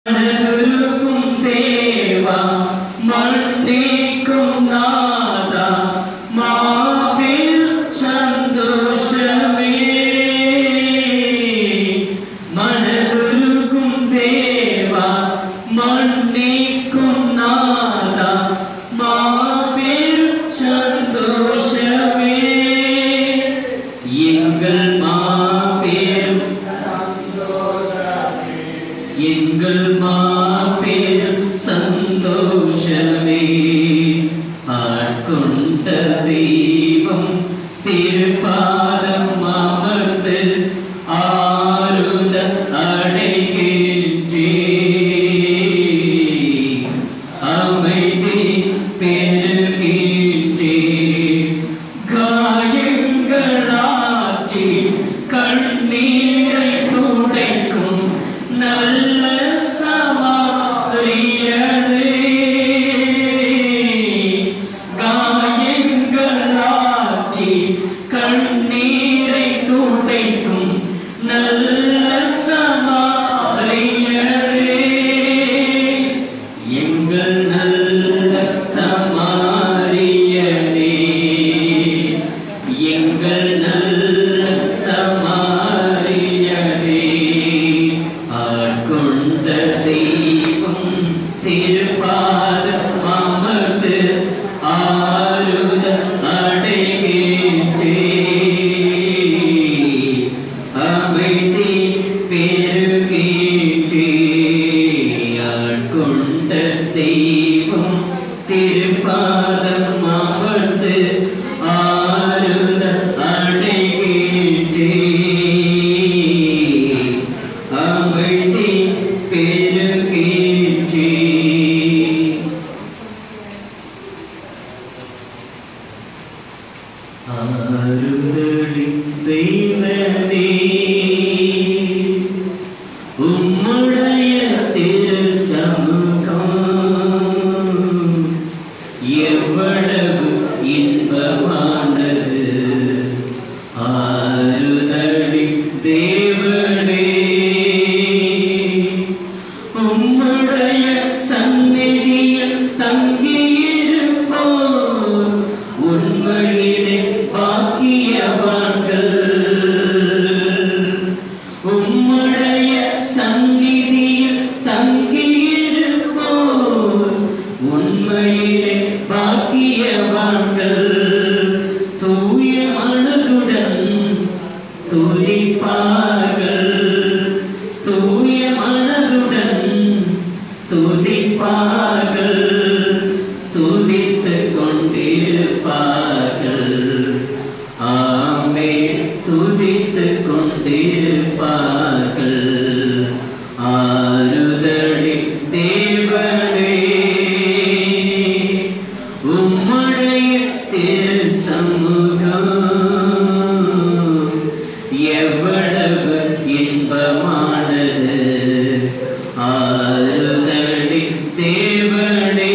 மனதுருக்கும் தேவா மன்னிக்கும் நாதா மாவில் சந்தோஷமே மனதுருக்கும் தேவா மன்னிக்கும் நாதா மாவில் சந்தோஷமே எங்கள் மாபெரும் எங்கள் மாபெரும் சந்தோஷமே ஆட்கொண்ட தெய்வம் திருப்பாதம் அமர்ந்து ஆறுத அடைகின்றே அமைதி பெருகின்றே காயங்களாற்றி கண்ணீரை துடைக்கும் நல்ல சமாரியரே காயங்களாற்றி கண்ணீரை துடைக்கும் நல்ல சமாரியரே எங்கள் நல்ல சமாரியனே எங்கள் நல்ல சமாரியனே ஆட்கொண்ட தெய்வம் திருப்பாதம் அமர்ந்து ஆறுத அடைகின்றே அமைதி பெருகின்றே ஆட்கொண்ட தெய்வம் திருப்பாதம் அமர்ந்து ஆறுத அடைகின்றே அமைதி பெருகின்றே ஆறுதலின் தெய்வமே உம்முடைய திருச்சமூகம் எவ்வளவு இன்பமானது ஆறுதலின் தேவனே உம்முடைய சந்நிதியில் தங்கியிருப்போர் உண்மையிலே பாக்கியவான்கள் உம்முடைய சந்நிதியில் தங்கியிருப்போர் உண்மையிலே பாக்கியவான்கள் தூய மனதுடன் துதிப்பார்கள் தூய மனதுடன் துதிப்பார்கள் துதித்துக் கொண்டிருப்பார்கள் ஆமே துதித்துக் கொண்டிருப்பார்கள் ஆறுதடி தேவனே உம்முடைய திரு சமூகம் எவ்வளவு இன்பமானது ஆறுதடி தேவனே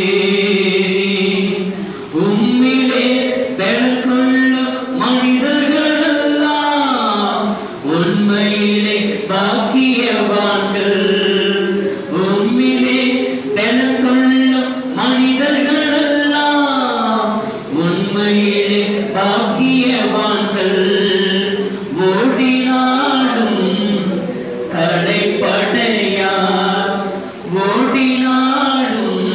உம்மிலே பெருக்குள்ளும் மனிதர்களெல்லாம் உண்மையிலே பாக்கியவான்கள் உம்மிலே பெருக்குள்ளும் மனிதர்களெல்லாம் உண்மையிலே பாக்கியவான்கள் ஓடினாலும் கடைப்படையார் ஓடினாலும்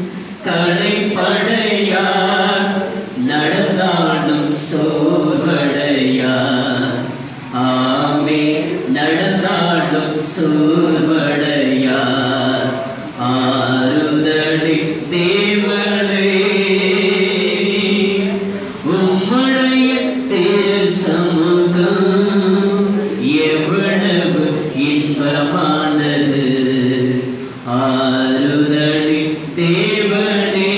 கடைப்படையார் நடந்தாலும் சோர்வடையார் ஆமே நடந்தாலும் சோர்வடையார் ஆறுதடி தேவனே உம்முடைய திரு சமூகம் எவ்வளவு இன்பமானது ஆறுதடி தேவனே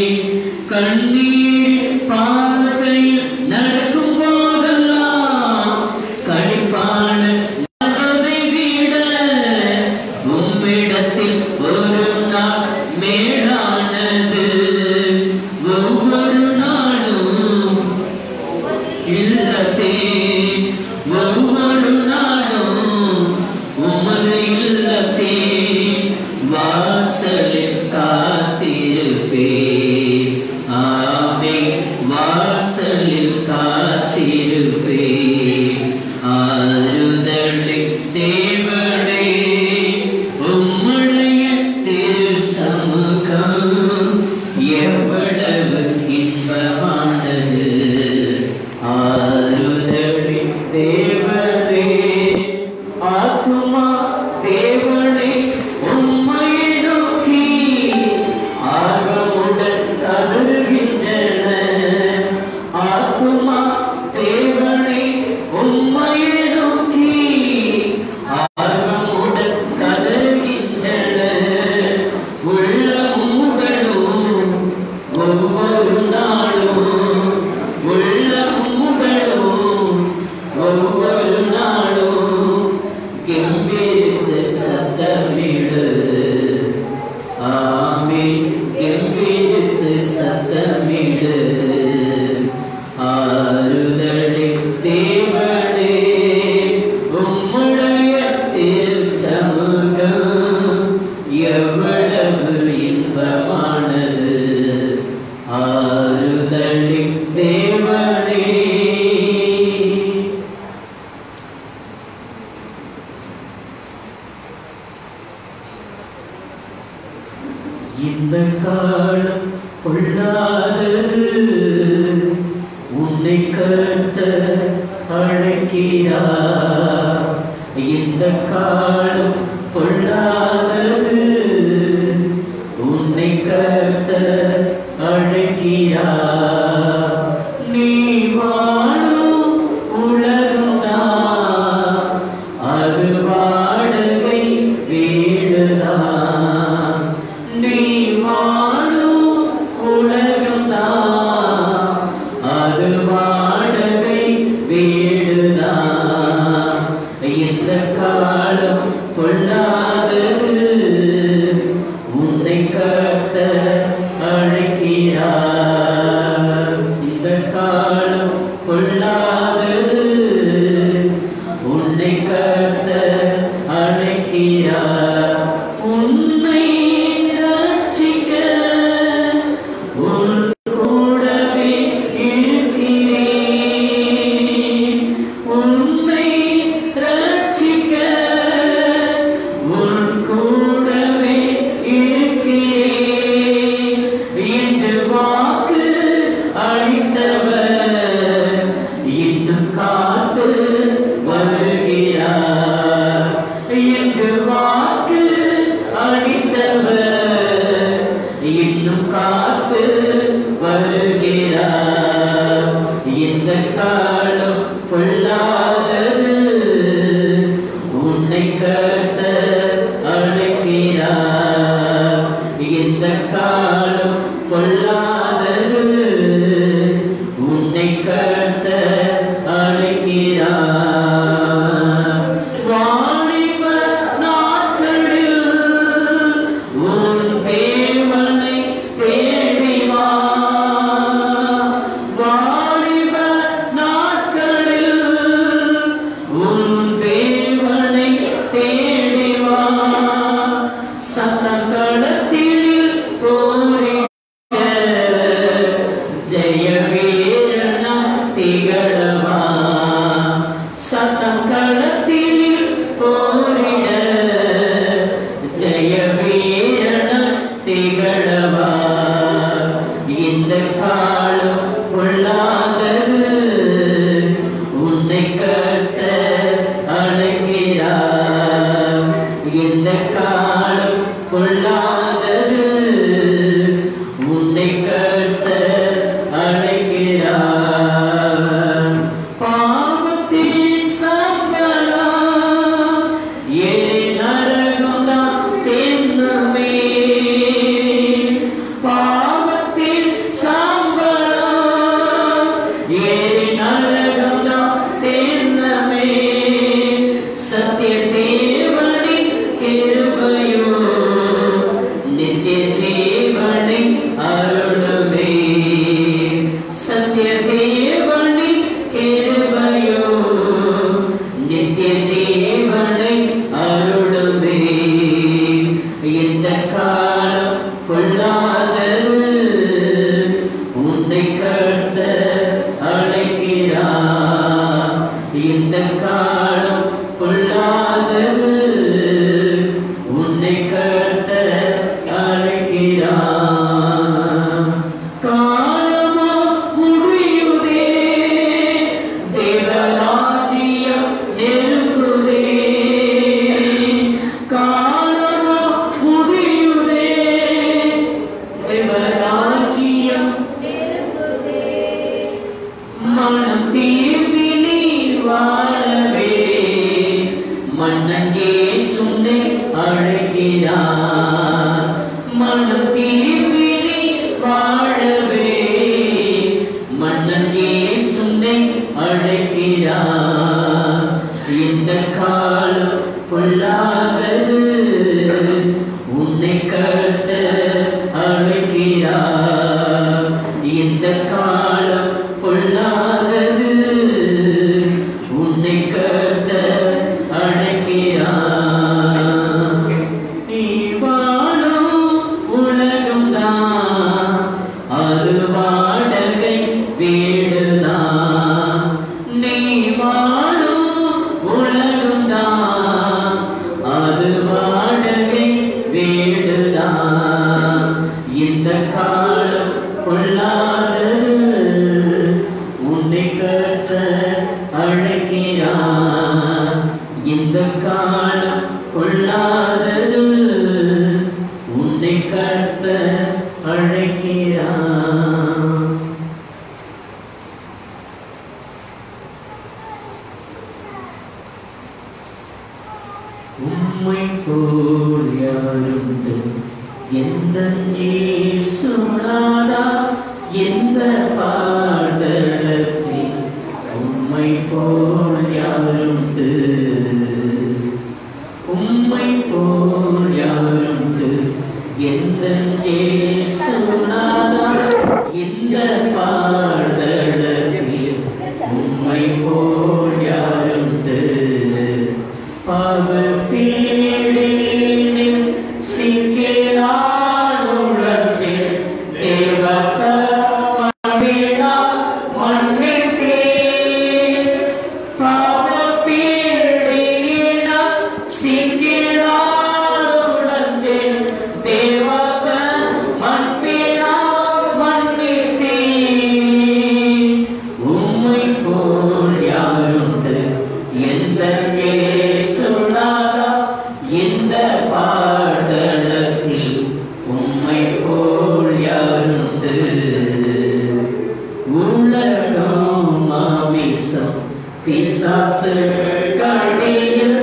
கண்ணீர் பார்வையில் நடக்கும் போதெல்லாம் கடிப்பான வாழ்வதை விட உம்மிடத்தில் ஒரு நாள் மேலானது ஒவ்வொரு நாளும் இல்லத்தே ஒவ்வொரு நாளும் உமது இல்லத்தே இந்த காலம் பொல்லாதது உன்னை கத்த அழைக்கிறார் இந்த காலம் பொல்லாதது உன்னை கத்த அழைக்கிறார் நீ வாழும் உலகம்தான் அது வாடகை வீடுதான் நீ வாழும் உலகம்தான் அது வாடகை வீடுதான் இந்த காலம் கொள்ளாதது உன்னை கத்த அழைக்கிறார் இந்த காலம் கொள்ளாதது உன்னை கத்த அழைக்கிறார் உன்னை ரட்சிக்க உன் கூடவே இருக்கிறேன் உன்னை ரட்சிக்க உன் கூடவே இருக்கிறேன் என்று வாக்கு அளித்தவர் இன்னும் காத்து வருகிறார் என்று வாக்கு அளித்தவர் இன்னும் காத்து வருகிறார் இந்த காலம் பொல்லாதது உன்னை கத்த அழைக்கிறார் இந்த காலம் பொல்லாதது உன்னை கத்த அழைக்கிறார் வாலிப நாட்களில் உன் தேவனை தேடி வா வாலிப நாட்களில் உன் தேவனை தேடி வா சத்தங்களத்தில் போரிட ஜெய வீரணம் திகழவா சத்தம் களத்தில் போரிட ஜெய வீரணம் திகழவா இந்த காலம் பொல்லாதது உன்னை கட்ட அழைக்கிறார் இந்த காலம் பொல்லாதது உன்னை கட்ட அழைக்கிறார் பாவத்தின் சம்பளம் ஏன் நரகம்தான் தென்னமே பாவத்தின் சம்பளம் ஏன் நரகம்தான் தென்னமே சத்திய தேவனின் கிருபையோ நித்திய போல் யாருண்டு எந்த சுனாதா எந்த பாதலத்தில் உம்மை போல் யாருண்டு உம்மை போல் யாருண்டு எந்த சுனாதா எந்த பாதலத்தில் உம்மை போல் யாருண்டு பவப்பீடினில் சிக்கினான் உள்ளத்தில் தேவத மண்ணினால் மன்னித்தே பவப்பீடினில் சிக்கினான் உள்ளத்தில் தேவத மண்ணினால் மன்னித்தே உம்மை போல் யாருண்டு எந்த சுனாதா இந்த பாடலத்தில் உம்மை போல் யாருண்டு உலகம் மாமிசம் பிசாசு கடியில்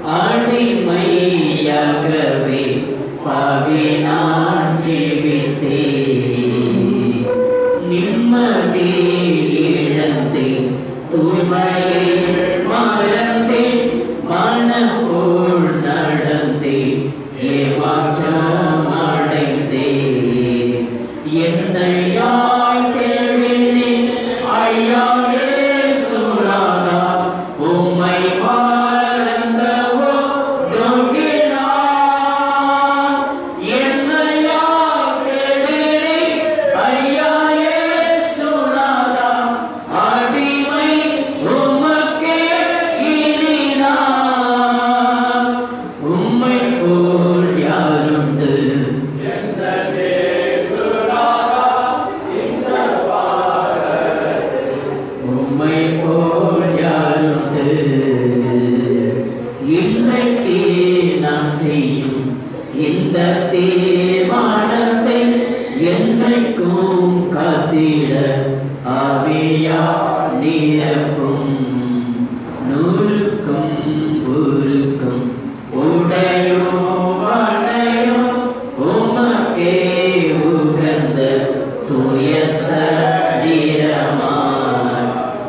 அடிமையாகவே பாவி நான் ஜீவித்தேன் நிம்மதி இழந்தேன் தூய்மையை மறந்தேன் மனம் போல் நடந்தேன் ஏமாற்றம் அடைந்தேன் என்னையாய் தேடினேன் ஐயாவே சுனாதா உம்மை மறந்தவோ துங்கினார் என்னையாய் தேடினேன் ஐயாவே சுனாதா அடிமை உமக்கே இனினார் உம்மை போல் யாருண்டு உம்மை போல் யாருண்டு இன்றைக்கு நான் செய்யும் இந்த தீர்மானத்தை என்றைக்கும் காத்திட ஆவியா நிரப்பும் நூலுக்கும் உருக்கும் உடையோ அடையோ உமக்கே உகந்த தூய சரீரமாய்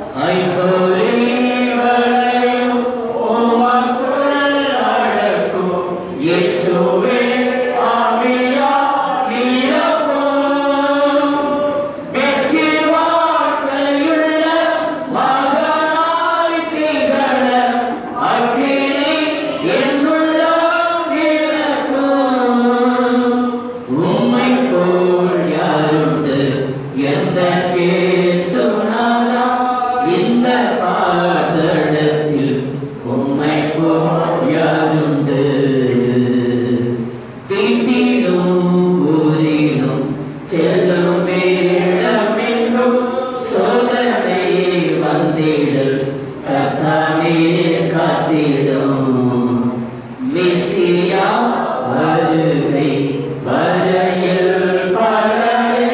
ஐம்பொறிவளையும் உமக்குள் அடக்கும் இயேசுவே ஆவியா நிரப்பும் வெற்றி வாழ்க்கையுள்ள மகனாய் திகழ அக்கினி என்னுள்ளம் இருக்கும். உம்மை போல் யாருண்டு எந்த சுனாதா இந்த பாதடத்தில் உம்மை போல் யாருண்டு தீட்டிடும் ஊரினும் செல்லும் வேடமெங்கும் சோதனை வந்திடல் கத்தானே காத்திடும் மெசியா வருகை வரையில் பலரை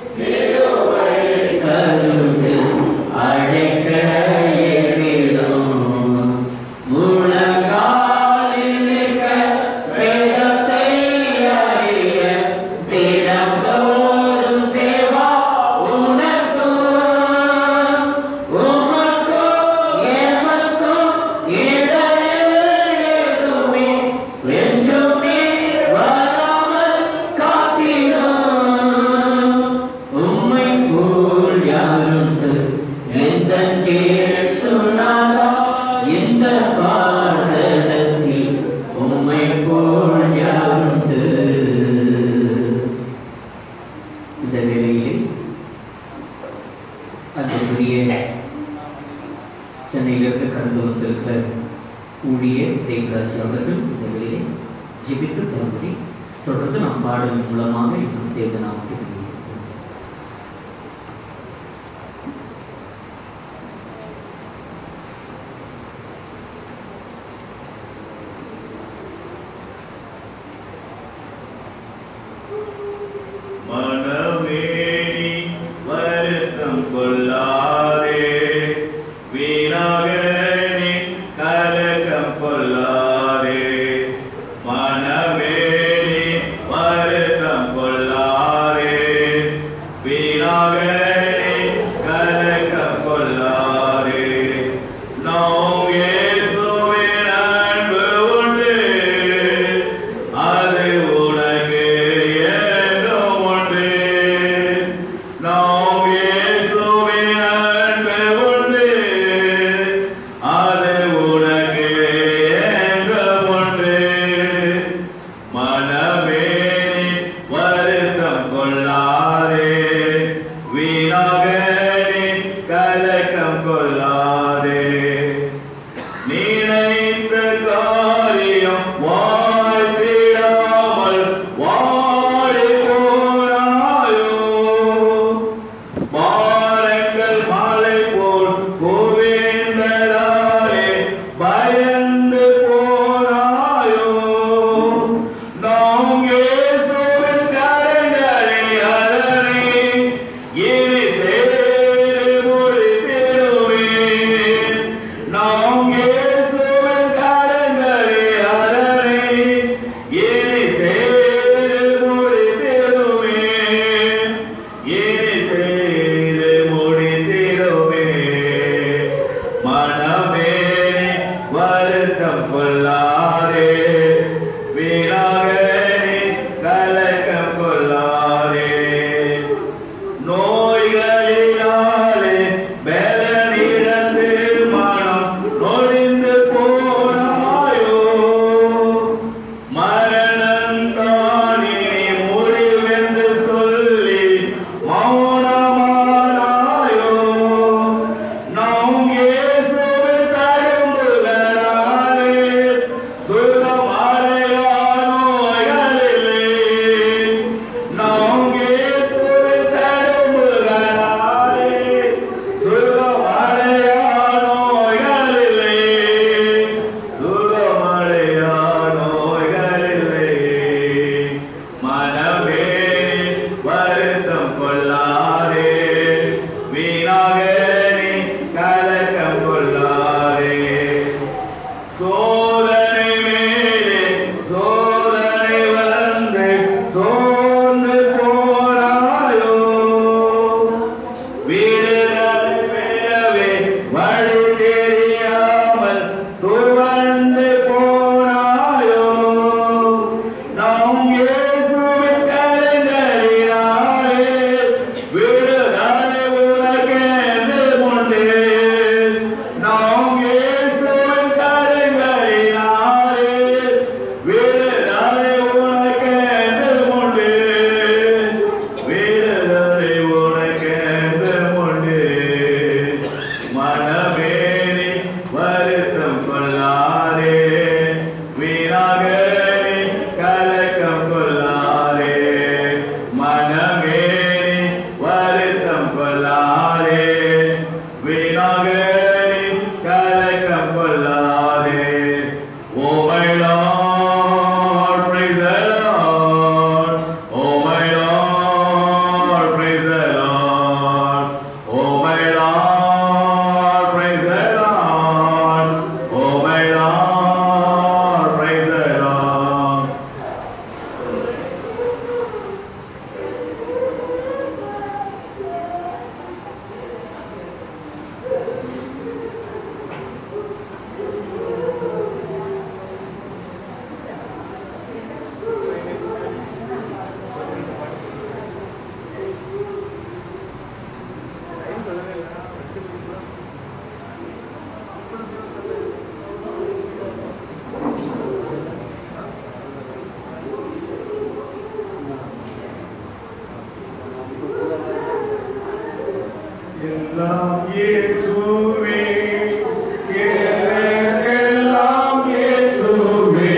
கருது அழைக்க ஏறிடும் முழங்காலில் நிற்க வேதத்தை அறிய தினந்தோறும் தேவா உனக்கும் உமக்கும் எமக்கும் இடையில் எதுவுமே வென்றுமே வராமல் காத்திடும் உம்மை போல் யாருண்டு எந்த சொன்னாலா இந்த பாடலத்தில் உம்மை போல் யாருண்டு இந்த வேளையிலே அன்புக்குரிய சென்னையிலிருந்து கடந்து வந்திருக்கிற ஊழியர் தேவராஜ் அவர்கள் இந்த வேளையிலே ஜெபித்து தரும்படி தொடர்ந்து நாம் பாடல் மூலமாக இன்னும் தேவ நாமத்தை வெளியிடுவோம். மனமேடி வருத்தம் கொள்ளாதே வீணாக நீ கலக்கம் கொள்ளாதே மனமேனி வருத்தம் கொள்ளாதே வீணாக நீ கலக்கம் கொள்ளாதே நினைத்த காரியம் வாழ்த்திடாமல் வாடி போனாயோ பாரங்கள் மலை போல் கோவேந்தராலே பயந்து போனாயோ நாம் இயேசுவின் கரங்களை அரணி இனி சேரு முடித்திடுவேன் நாம் இயேசுவின் கரங்களை அரணி இனி சேரு முடித்திடுவேன் இனி செய்து முடித்திடுமே மனமே வருத்தம் கொள்ளாதே வீணாக நீ கலக்கம் கொள்ளாதே நோய்களினாலே பலனிழந்து மனம் நொடிந்து போனாயோ மரணந்தானே முடிவென்று சொல்லி மௌனமானாயோ நாம் இயேசுவின் தழும்புகளாலே சுகமடையானோ அகலிலே. நாம் இயேசுவின் தழும்புகளாலே சுகமடையானோ அகலிலே. சுகமடையானோ அகலிலே. மனமே வருத்தம் கொள்ளாதே வீணாக நீ கலக்கம் கொள்ளாதே சோதனை மேலே சோதனை வந்து சோர்ந்து போனாயோ வீடுகள் மேலவே வழி தெரியாமல் துவண்டு போனாயோ நாம் இயேசுவின் கரங்களினாலே விடுதலை உனக்கென்று உண்டு. நாம் இயேசுவின் கரங்களினாலே விடுதலை உனக்கென்று உண்டு. விடுதலை உனக்கென்று உண்டு. மனமேனி வருத்தம் கொள்ளாதே வீணாக நீ கலக்கம் கொள்ளாதே மனமேனி வருத்தம் கொள்ளாதே வீணாக நீ கலக்கம் கொள்ளாதே oh my Lord praise the Lord oh my Lord praise the Lord oh my Lord praise the Lord oh my Lord praise the Lord எல்லாம் இயேசுவே எனக்கெல்லாம் இயேசுவே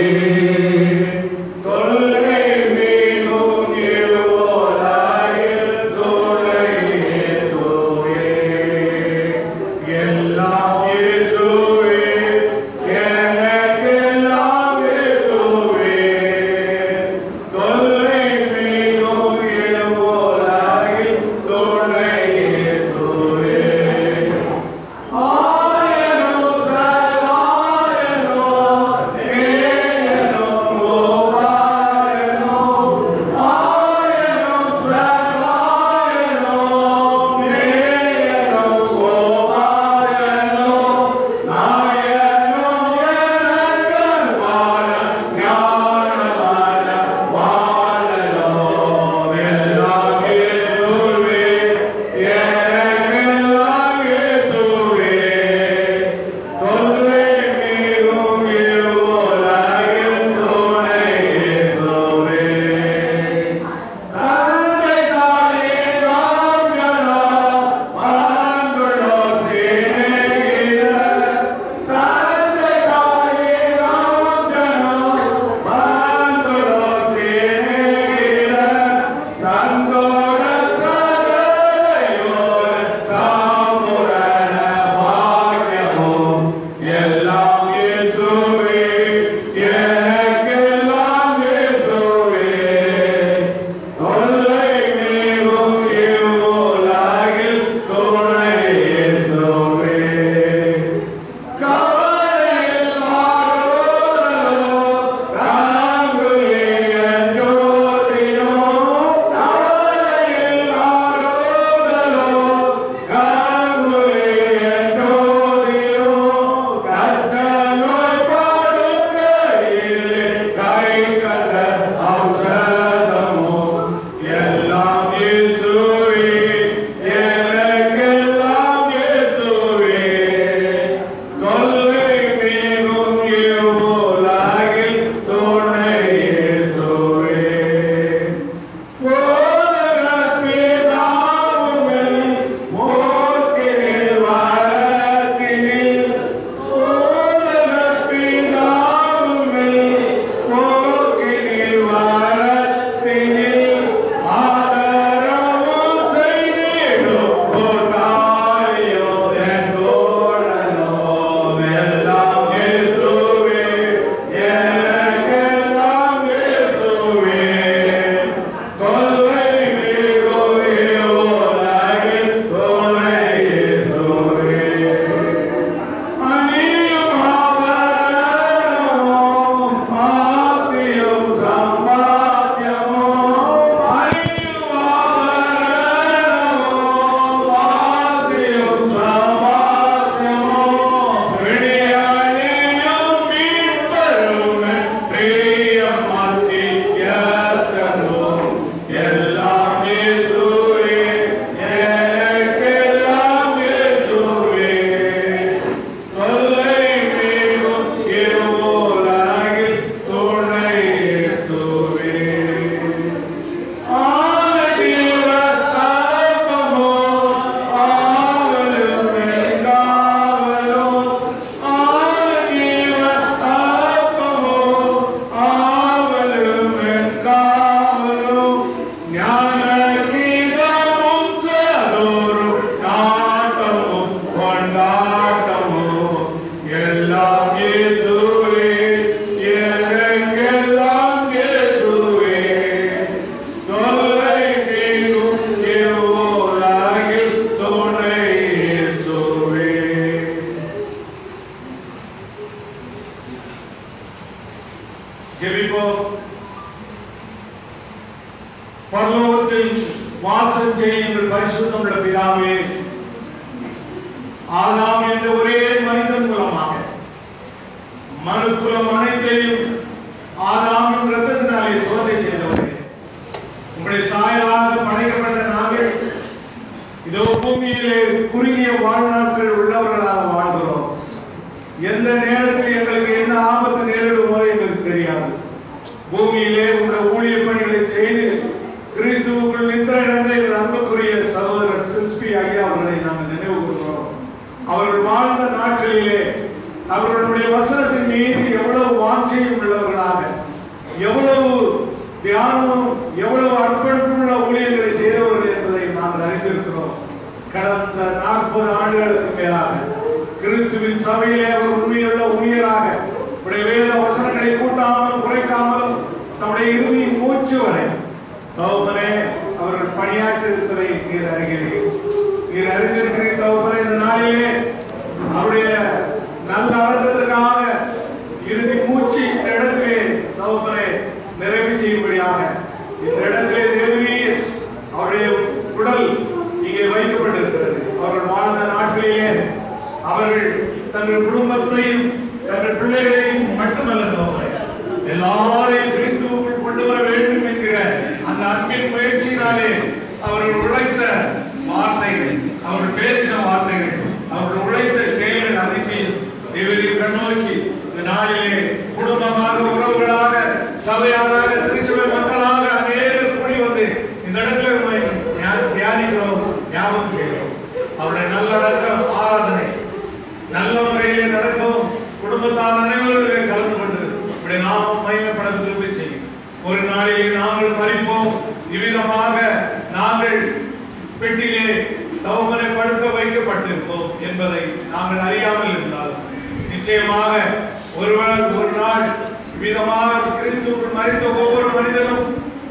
தொல்லை மீனும் எழுவோராயில் தொல்லை இயேசுவே எல்லாம் இயேசுவே எனக்கெல்லாம் இயேசுவே தொல்லை மீனும் எழுவோராயில் தொல்லை இயேசுவே பரலோகத்தில் வாசம் செய்யும் எங்கள் பரிசுத்தம் உள்ள பிதாவே ஆதாம் என்ற ஒரே மனிதன் மூலமாக மனுக்குலம் அனைத்தையும் ஆதாமின் ரத்தத்தினாலே சோதனை செய்தவரே உங்களுடைய சாயலாக படைக்கப்பட்ட நாங்கள் இதோ பூமியிலே குறுகிய வாழ்நாட்கள் உள்ளவர்களாக வாழ்கிறோம் எந்த நேரத்தில் எங்களுக்கு என்ன ஆபத்து நேரிடுமோ எங்களுக்கு தெரியாது பூமியிலே உங்கள் ஊழிய பணிகளை செய்து கிறிஸ்துவுக்குள் நின்ற இடங்களில் அன்புக்குரிய சகோதரர் சிற்பி ஐயா அவர்களை நாம் நினைவு கூறுகிறோம் அவர்கள் வாழ்ந்த நாட்களிலே அவர்களுடைய வசனத்தின் மீது எவ்வளவு வாஞ்சையும் உள்ளவர்களாக எவ்வளவு தியானமும் எவ்வளவு அர்ப்பணிப்புள்ள ஊழியர்களை செய்தவர்கள் என்பதை நாங்கள் அறிந்திருக்கிறோம் கடந்த நாற்பது ஆண்டுகளுக்கு மேலாக கிறிஸ்துவின் சபையிலே அவர் உண்மையுள்ள ஊழியராக உடைய வேத வசனங்களை கூட்டாமலும் குறைக்காமலும் தம்முடைய இறுதி மூச்சு வரை தகவலே அவர்கள் பணியாற்றி இருப்பதை நீர் அறிகிறீர்கள் நீர் அறிந்திருக்கிறீர் தகவலே இந்த நாளிலே அவருடைய நல்ல அடக்கத்திற்காக இறுதி மூச்சு இந்த இடத்திலே தகவலே நிறைவு செய்யும்படியாக இந்த இடத்திலே தேவனீர் அவருடைய உடல் இங்கே வைக்கப்பட்டிருக்கிறது அவர்கள் வாழ்ந்த நாட்களிலே அவர்கள் தங்கள் குடும்பத்தையும் தங்கள் பிள்ளைகளையும் மட்டுமல்ல தகவலே எல்லாரையும் கிறிஸ்துவுக்குள் கொண்டு வர வேண்டும் என்கிற அந்த அன்பின் முயற்சியினாலே அவர்கள் உழைத்த வார்த்தைகள் அவர்கள் பேசின வார்த்தைகள் அவர்கள் உழைத்த செயல்கள் அனைத்தையும் தேவதையை கண்ணோக்கி இந்த நாளிலே குடும்பமாக உறவுகளாக சபையாராக திருச்சபை மக்களாக அநேகர் கூடி வந்து இந்த இடத்துல உம்மை ஞா- தியானிக்கிறோம் ஞாபகம் செய்கிறோம் அவருடைய நல்லடக்கம் ஆராதனை நல்ல முறையிலே நடக்கும் குடும்பத்தார் அனைவரும் கலந்து கொண்டு இப்படி நாம் மகிமைப்பட திரும்பி செய்யும் ஒரு நாளிலே நாங்கள் மறிப்போம் இவ்விதமாக நாங்கள் பெட்டியிலே தவமனை படுக்க வைக்கப்பட்டிருப்போம் என்பதை நாங்கள் அறியாமல் இருந்தால் நிச்சயமாக ஒருவர் ஒரு நாள் இவ்விதமாக கிறிஸ்துவுக்குள் மறித்த ஒவ்வொரு மனிதனும்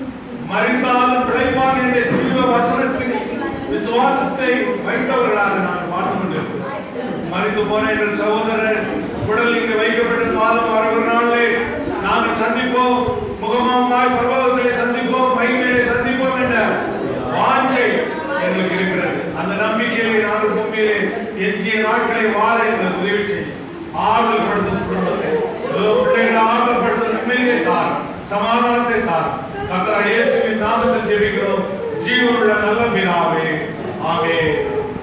மறிந்தாலும் பிழைப்பான் என்ற தீவிர வசனத்தின் விசுவாசத்தை வைத்தவர்களாக நாங்கள் பார்த்து கொண்டிருக்கிறோம் மறித்து போன எங்கள் சகோதரர் உடல் இங்கு வைக்கப்பட்ட காலம் வர ஒரு நாளிலே நாங்கள் சந்திப்போம் முகமாய் பர்வதத்திலே சந்திப்போம் மகிமையிலே சந்திப்போம் என்ற வாஞ்சை எங்களுக்கு இருக்கிறது அந்த நம்பிக்கையிலே நாங்கள் பூமியிலே எஞ்சிய நாட்களை வாழ எங்களுக்கு உதவி செய்யும் ஆறுதல் படுத்தும் குடும்பத்தை இதோ பிள்ளைகளை ஆறுதல் படுத்தும் நிம்மதியை தார் சமாதானத்தை தார் கர்த்தர் இயேசுவின் நாமத்தில் ஜெபிக்கிறோம் ஜீவனுள்ள நல்ல பிதாவே ஆமென்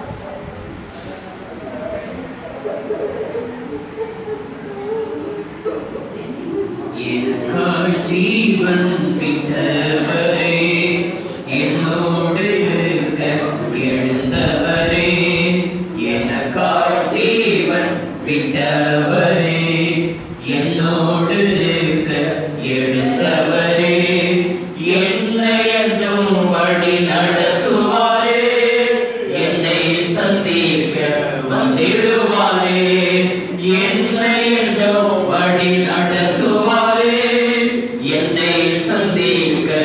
எனக்காய் ஜீவன் விட்டவரே என்னோடு இருக்க எழுந்தவரே எனக்காய் ஜீவன் விட்டவரே என்னோடு இருக்க எழுந்தவரே என்னை என்றும் வழி நடத்துவாரே என்னை சந்திக்க வந்திடுவாரே என்னை என்றும் வழி நடத்துவாரே என்னை சந்திக்க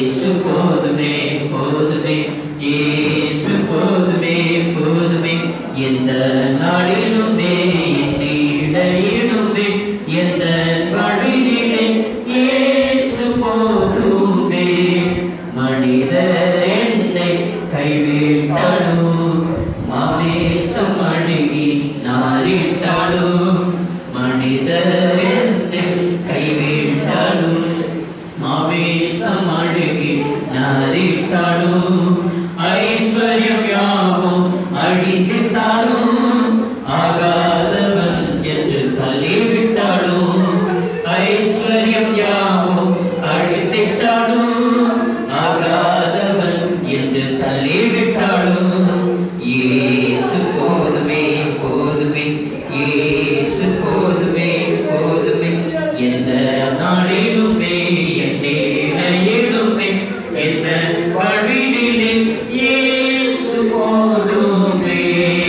இயேசு போதுமே போதுமே இயேசு போதுமே போதுமே எந்த நாளிலுமே இடையிலுமே எந்த வழியிலே இயேசு போதுமே மனிதர் என்னை கைவிட்டாலும் மாமேசம் அழுகி நாரிட்டாலும் மனிதர் என்னை கைவிட்டாலும் மாவேசம் அழுகி நாரிட்டாலும் ஐஸ்வர்யம் யாவும் அழிந்திட்டாலும் ஆகாதவன் என்று தள்ளிவிட்டாலும் ஐஸ்வர்யம் யாவும் அழித்திட்டாலும் ஆகாதவன் என்று தள்ளிவிட்டாலும் இயேசு போதுமே போதுமே இயேசு போதுமே போதுமே எந்த நாளிலுமே என் நிலையிலுமே எந்த வழியிலே இயேசு போதுமே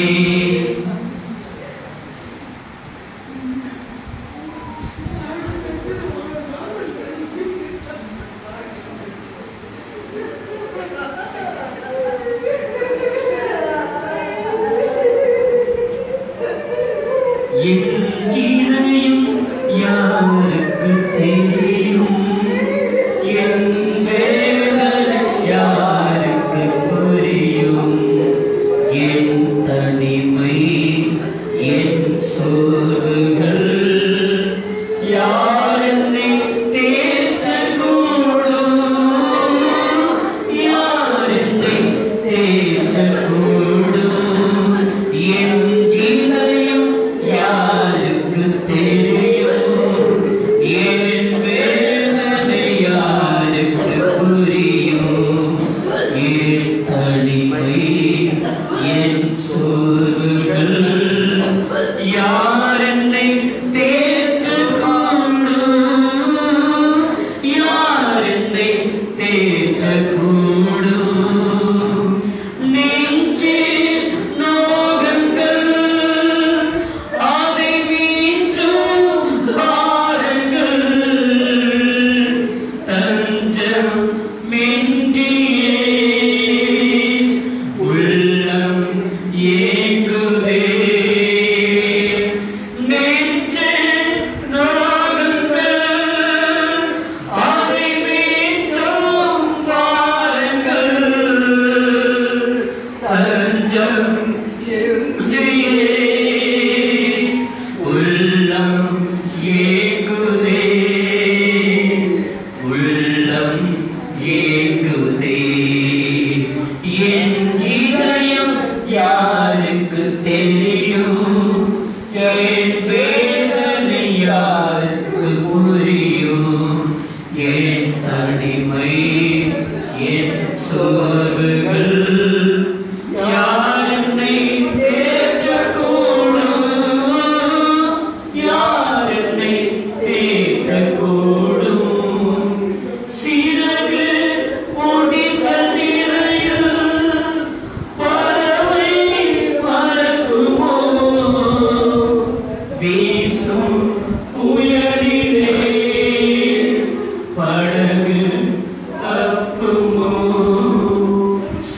என் இதயம் யாருக்கு தெரியும் என் வேதனை யாருக்கு புரியும் என் தனிமை என் சோர்வுகள் யார் என்னை தேற்றக்கூடும் யார் என்னை தேற்றக்கூடும் என் இதயம் யாருக்கு தெரியும் என் வேதனை யாருக்கு புரியும் என் தனிமை என் சோர்வுகள் யார் என்னை தேற்றக்கூடும் யார் என்னை தேற்றக்கூடும் நெஞ்சில் நோகங்கள் அதை வீற்றும் பாருங்கள் தஞ்சம் மின்றியே உள்ளம் ஏங்குதே நெஞ்சில் நோகங்கள் அதை வீற்றும் பாருங்கள் தஞ்சம் உள்ளம் ஏங்குதே உள்ளம் ஏங்குதே என் இதயம் யாருக்கு தெரியும் என் வேதனை யாருக்கு புரியும் என் தனிமை என் சோர்வுகள் யார் என்னை தேற்றக்கூடும் யார் என்னை தேற்றக்கூடும் சிறகு முடிந்த நிலையில் பறவை பறக்குமோ வீசும் உயரிலே படகு தப்புமோ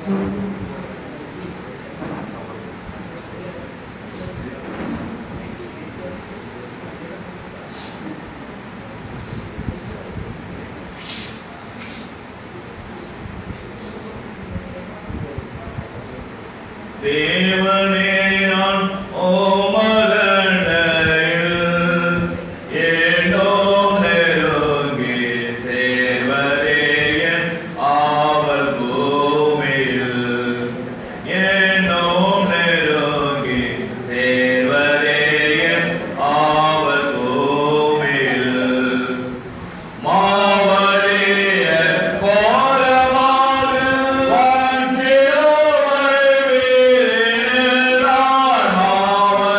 தேவனே நான் ஓமலடையில் ஏனோ நெருங்கி சேர்வதே என் ஆவல் பூமியில் ஏனோ நெருங்கி சேர்வதே என் ஆவல் பூமியில் மாவலிய கோரமாக வான் சிலுவை வீறினார். மாவலிய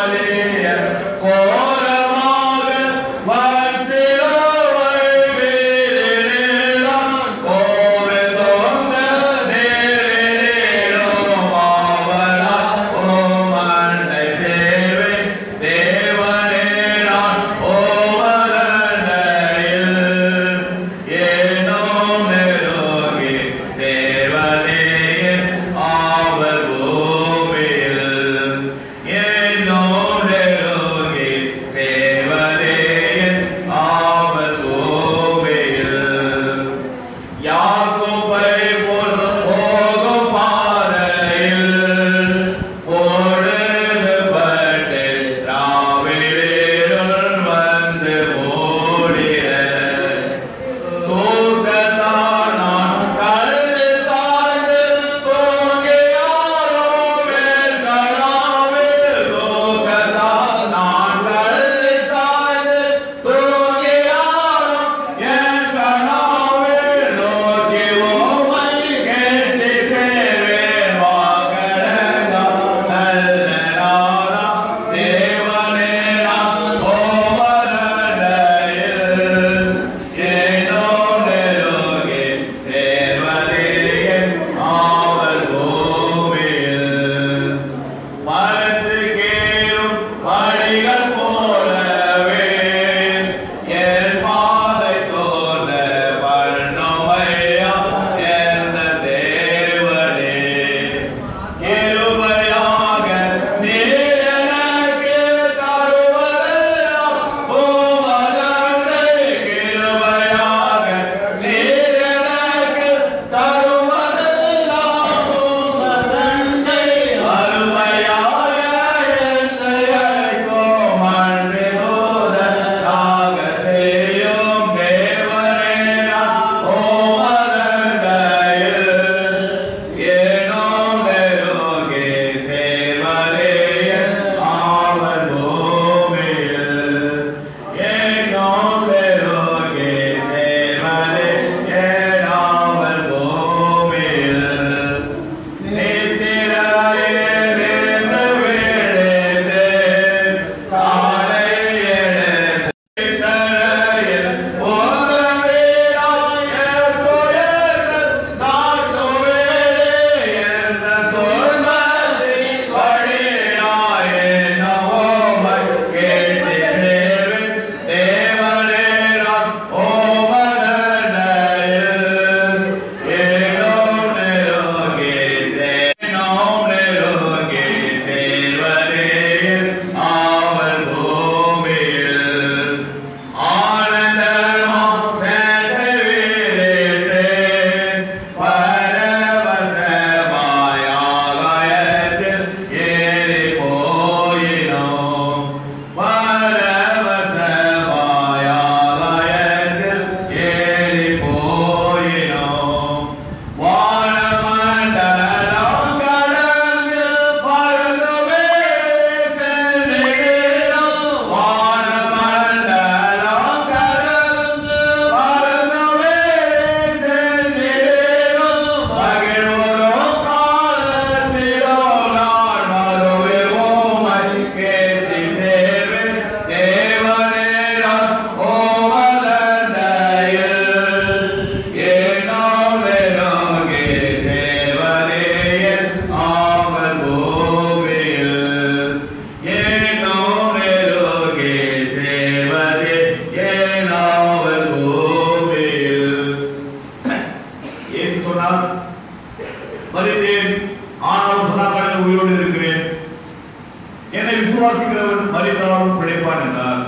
மறித்தேன் ஆனாலும் சதாகாலம் உயிரோடு இருக்கிறேன் என்னை விசுவாசிக்கிறவன் மறித்தாலும் பிழைப்பான் என்றார்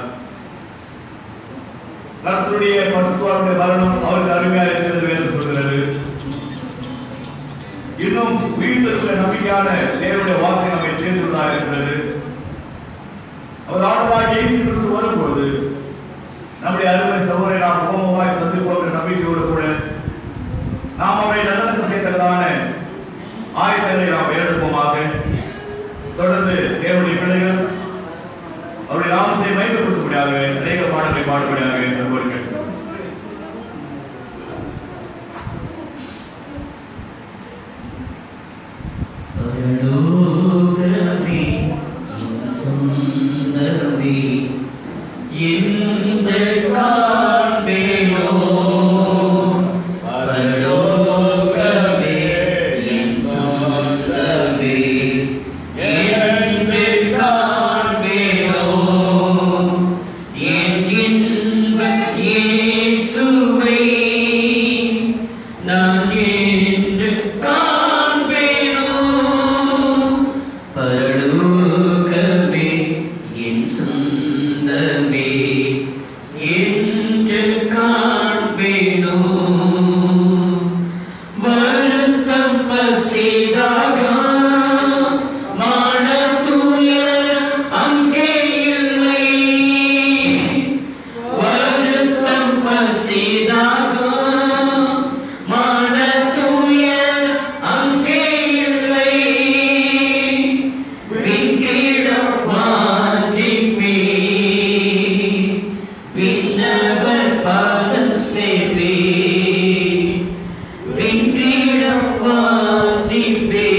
கர்த்தருடைய பரிசுத்தவானுடைய மரணம் அவருக்கு அருமையாக இருக்கிறது என்று சொல்கிறது இன்னும் உயிர்த்தெழுந்த நம்பிக்கையான தேவனுடைய வார்த்தை நம்மை சேர்ந்துள்ளதாக இருக்கிறது அவர் ஆண்டவராகிய இயேசு கிறிஸ்து வரும்போது நம்முடைய அருமை சகோதரை நாம் முகமுகமாய் சந்திப்போம் என்ற நம்பிக்கையோடு கூட நாம் அவரை நல்லதுக்கு செய்ததான ஆயுதங்களை நாம் ஏறெடுப்போமாக தொடர்ந்து தேவனுடைய பிள்ளைகள் அவருடைய நாமத்தை மையப்படுத்தும்படியாக அநேக பாடல்களை பாடும்படியாக நண்பர்கள் கேட்கிறோம் பரலோகமே என் சொந்தமே எந்த காண்பேனோ பரலோகமே என் சொந்தமே எந்த காண்பேனோ என் இன்ப இயேசுவை நான் என்று காண்பேனோ பரலோகமே என் சொந்தமே என்று காண்பேனோ வருத்தம் பசிதாக மானத்துயர் அங்கே இல்லை வருத்தம் பசிதாக மனத்துயர் அங்கே இல்லை விங்கிடம் வாஞ்சிப்பே பின்னவர் பாதம் சேவே விங்கிடம் வாஞ்சிப்பே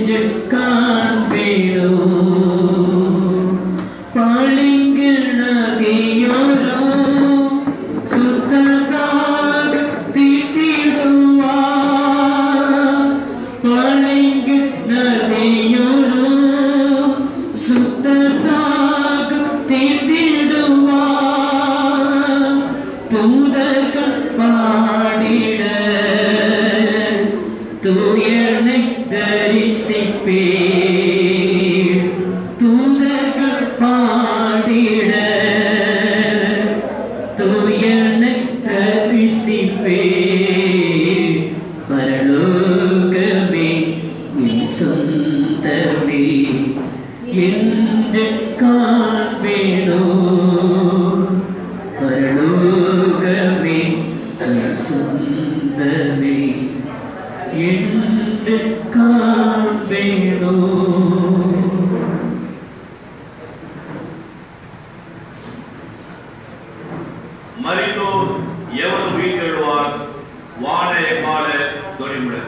என்று காண்பேனோ பளிங்கு நதியோரோ சுத்தராக தீர்த்திடுவார் பளிங்கு நதியோரோ சுத்தராக தீர்த்திடுவார் தூதர்கள் பாடிட தூயனை தரிசிப்பே தூதர்கள் பாடிட தூயனை தரிசிப்பே பரலோகமே என் சொந்தமே என்று காண்பேனோ பரலோகமே என் சொந்தமே என்று காண்பேனோ மரித்தோர் எவரும் உயிர்த்தெழுவார் வாழைய கால துணை முழக்க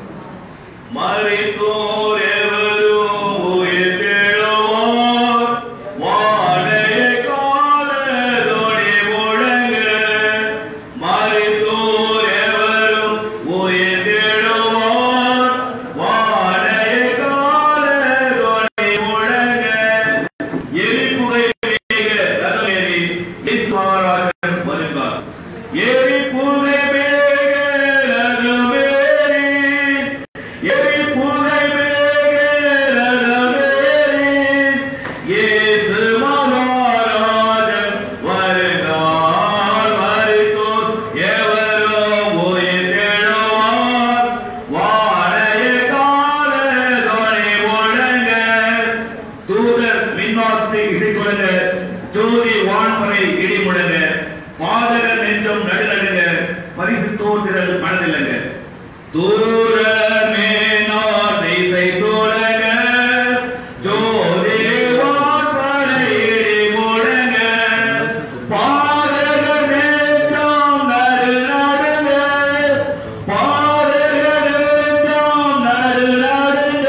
மரித்தோர் எவரும் உயிர்த்தெழுவார் வாழைய கால துணை முழங்க மரித்தோர் எவரும் உயிர்த்தெழுவார் வாழைய கால துணை முழங்க எரிபுகை மேக நறுமேறி இஸ்மாராஜன் வருகிறார் எரிபுகை மேக நறுமேறி எரிபுகை மேக நறுமேறி இயேசு மகாராஜன் வருகிறார் மரித்தோர் எவரும் உயிர்த்தெழுவார் வாழைய கால துணை முழங்க தூதர் மின்வாசத்தை இசை முழங்க ஜோதி வான்மறை இடி முழங்க பாதகர் நெஞ்சம் நடுநடுங்க பரிசுத்தோர் திரள் மனதிலங்க தூர மேனார் இசை தோழங்க ஜோதி வான்மறை இடி முழங்க பாதகர் நெஞ்சம் நடுநடுங்க பாதகர் நெஞ்சம் நடுநடுங்க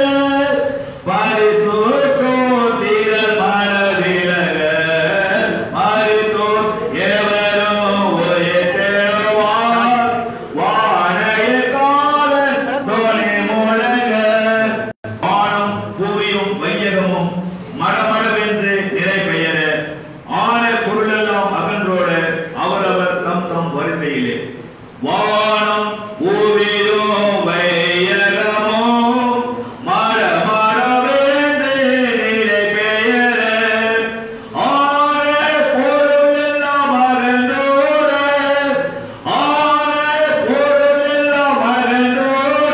பரிசுத்தோர் திரள் மனதிலங்க மரித்தோர் எவரும் உயிர்த்தெழுவார் வாழைய கால துணை முழங்க வானம் பூமியும் வையகமும் மடமடவென்று நிலை பெயர ஆன பொருளெல்லாம் அகன்றோட அவரவர் தம் தம் வரிசையிலே வானம் பூமியும் வையகமும் மடமடவென்று நிலை பெயர ஆன பொருளெல்லாம் அகன்றோட ஆன பொருளெல்லாம் அகன்றோட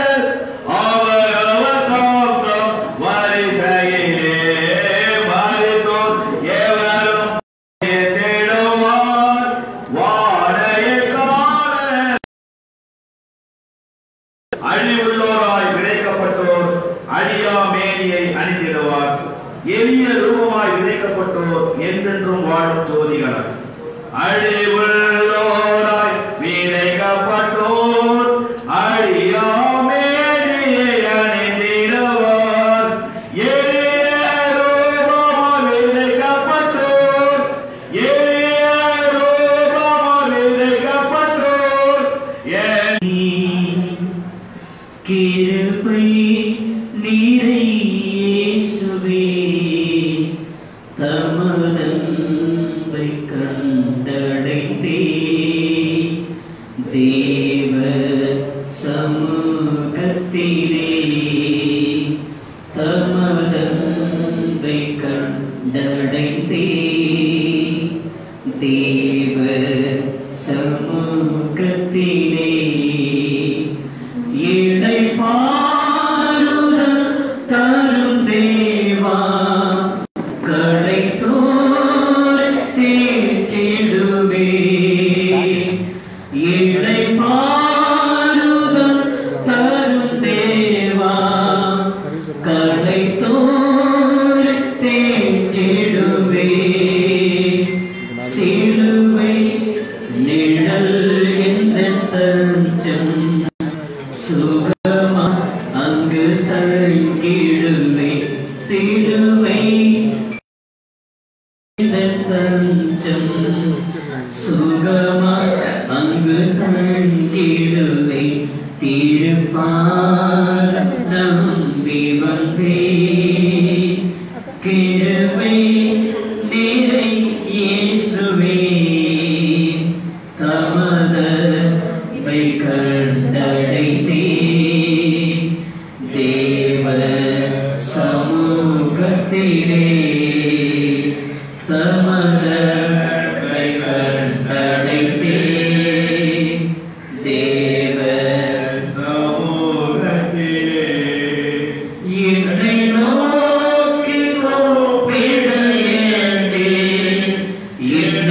அவரவர் தாம் தம் வரிசையிலே மரித்தோர் எவரும் தேடுவார் வாழைய கால அழிவுள்ளோராய் விதைக்கப்பட்டோர் அழியா மேனியை அணிந்திடுவார் எளிய ரூபமாய் விதைக்கப்பட்டோர் என்றென்றும் வாழும் ஜோதிகளார் அழிவுள்ளோராய் விதைக்கப்பட்டோர் அழியா மேனியை அணிந்திடுவார் எளிய ரூபமாய் விதைக்கப்பட்டோர் எளிய ரூபமாய் விதைக்கப்பட்டோர் என் கிருபை நீரை இயேசுவே தமதன்பை கண்டடைந்தே தேவ சமூகத்திலே தமதன்பை கண்டடைந்தே தேவ சமூகத்திலே இடை பாருதல் தஞ்சம் சுகமா அங்கு தங்கிடுவே திருப்பார் நம்பி வந்தே கிருபை நிறை இயேசுவே தமதை கண்டடைத்தே தேவ சமூகத்திலே தமதை கண்டடைத்தே தேவ சமூகத்திலே என்னை நோக்கி கூப்பிட ஏற்றே இந்த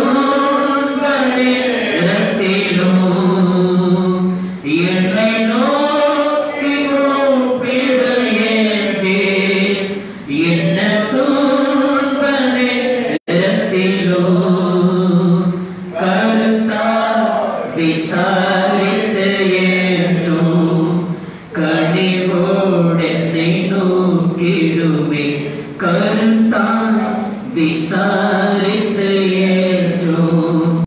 துன்பத்திலோ என்னை நோக்கி கூப்பிட ஏற்றே என்ன துன்பத்திலோ கருத்தா விசாரித்து ஏற்றும் கனிவோடென்னை நோக்கிடுமே கருத்தா